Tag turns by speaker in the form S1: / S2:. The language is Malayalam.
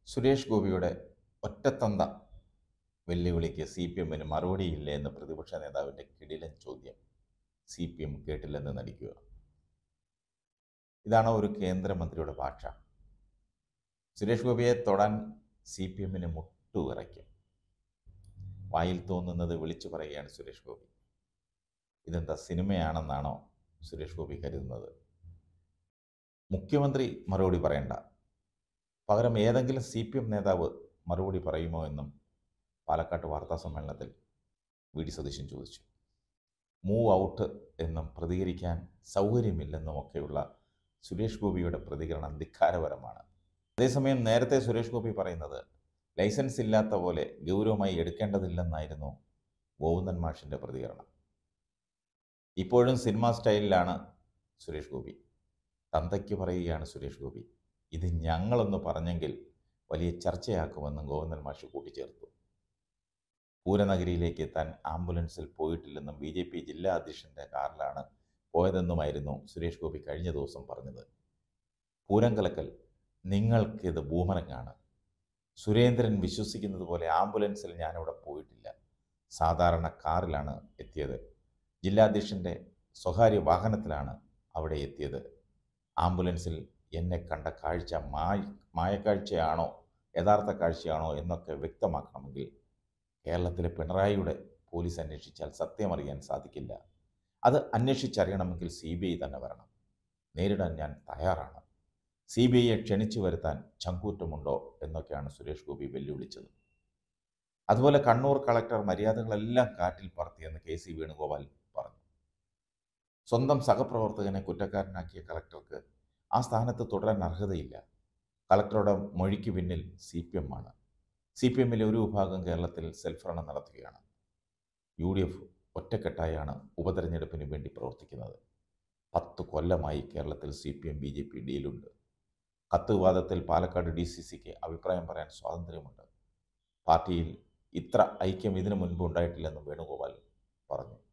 S1: സുരേഷ് ഗോപിയുടെ ഒറ്റത്തന്ത വെല്ലുവിളിക്ക് സി പി എമ്മിന് മറുപടിയില്ല എന്ന് പ്രതിപക്ഷ നേതാവിൻ്റെ കിടിലൻ ചോദ്യം സി പി എം കേട്ടില്ലെന്ന് നടിക്കുക ഇതാണോ ഒരു കേന്ദ്രമന്ത്രിയുടെ ഭാഷ സുരേഷ് ഗോപിയെ തൊടാൻ സി പി എമ്മിന് മുട്ടുവിറയ്ക്കും വായിൽ തോന്നുന്നത് വിളിച്ചു പറയുകയാണ് സുരേഷ് ഗോപി ഇതെന്താ സിനിമയാണെന്നാണോ സുരേഷ് ഗോപി കരുതുന്നത് മുഖ്യമന്ത്രി മറുപടി പറയണ്ട പകരം ഏതെങ്കിലും സി പി എം നേതാവ് മറുപടി പറയുമോ എന്നും പാലക്കാട്ട് വാർത്താ സമ്മേളനത്തിൽ വി ഡി സതീശൻ ചോദിച്ചു മൂവ് ഔട്ട് എന്നും പ്രതികരിക്കാൻ സൗകര്യമില്ലെന്നും ഒക്കെയുള്ള സുരേഷ് ഗോപിയുടെ പ്രതികരണം ധിക്കാരപരമാണ് അതേസമയം നേരത്തെ സുരേഷ് ഗോപി പറയുന്നത് ലൈസൻസ് ഇല്ലാത്ത പോലെ ഗൗരവമായി എടുക്കേണ്ടതില്ലെന്നായിരുന്നു ഗോവിന്ദൻ മാഷിൻ്റെ പ്രതികരണം ഇപ്പോഴും സിനിമാ സ്റ്റൈലിലാണ് സുരേഷ് ഗോപി തന്തയ്ക്ക് പറയുകയാണ് സുരേഷ് ഗോപി ഇത് ഞങ്ങളൊന്ന് പറഞ്ഞെങ്കിൽ വലിയ ചർച്ചയാക്കുമെന്നും ഗോവിന്ദൻ മാഷ് കൂട്ടിച്ചേർത്തു പൂരനഗരിയിലേക്ക് താൻ ആംബുലൻസിൽ പോയിട്ടില്ലെന്നും ബി ജെ പി ജില്ലാ അധ്യക്ഷൻ്റെ കാറിലാണ് പോയതെന്നുമായിരുന്നു സുരേഷ് ഗോപി കഴിഞ്ഞ ദിവസം പറഞ്ഞത് പൂരം കലക്കൽ നിങ്ങൾക്കിത് ഭൂമനങ്ങാണ് സുരേന്ദ്രൻ വിശ്വസിക്കുന്നത് പോലെ ആംബുലൻസിൽ ഞാനിവിടെ പോയിട്ടില്ല സാധാരണ കാറിലാണ് എത്തിയത് ജില്ലാധ്യക്ഷൻ്റെ സ്വകാര്യ വാഹനത്തിലാണ് അവിടെ എത്തിയത് ആംബുലൻസിൽ എന്നെ കണ്ട കാഴ്ച മായ മായക്കാഴ്ചയാണോ യഥാർത്ഥ കാഴ്ചയാണോ എന്നൊക്കെ വ്യക്തമാക്കണമെങ്കിൽ കേരളത്തിലെ പിണറായിയുടെ പോലീസ് അന്വേഷിച്ചാൽ സത്യമറിയാൻ സാധിക്കില്ല അത് അന്വേഷിച്ചറിയണമെങ്കിൽ സി ബി ഐ തന്നെ വരണം നേരിടാൻ ഞാൻ തയ്യാറാണ് സി ബി ഐയെ ക്ഷണിച്ചു വരുത്താൻ ചങ്കൂറ്റമുണ്ടോ എന്നൊക്കെയാണ് സുരേഷ് ഗോപി വെല്ലുവിളിച്ചത് അതുപോലെ കണ്ണൂർ കളക്ടർ മര്യാദകളെല്ലാം കാറ്റിൽ പറത്തിയെന്ന് കെ സി വേണുഗോപാൽ പറഞ്ഞു സ്വന്തം സഹപ്രവർത്തകനെ കുറ്റക്കാരനാക്കിയ കളക്ടർക്ക് ആ സ്ഥാനത്ത് തുടരാൻ അർഹതയില്ല കളക്ടറുടെ മൊഴിക്ക് പിന്നിൽ സി പി എം ആണ് സി പി എമ്മിലെ ഒരു വിഭാഗം കേരളത്തിൽ സെൽഫ് നടത്തുകയാണ് യു ഡി എഫ് ഒറ്റക്കെട്ടായാണ് ഉപതെരഞ്ഞെടുപ്പിന് വേണ്ടി പ്രവർത്തിക്കുന്നത് പത്ത് കൊല്ലമായി കേരളത്തിൽ C P M B J P ഡീലുണ്ട് കത്ത് വിവാദത്തിൽ പാലക്കാട് ഡി സി സിക്ക് അഭിപ്രായം പറയാൻ സ്വാതന്ത്ര്യമുണ്ട് പാർട്ടിയിൽ ഇത്ര ഐക്യം ഇതിനു മുൻപ് ഉണ്ടായിട്ടില്ലെന്നും വേണുഗോപാൽ പറഞ്ഞു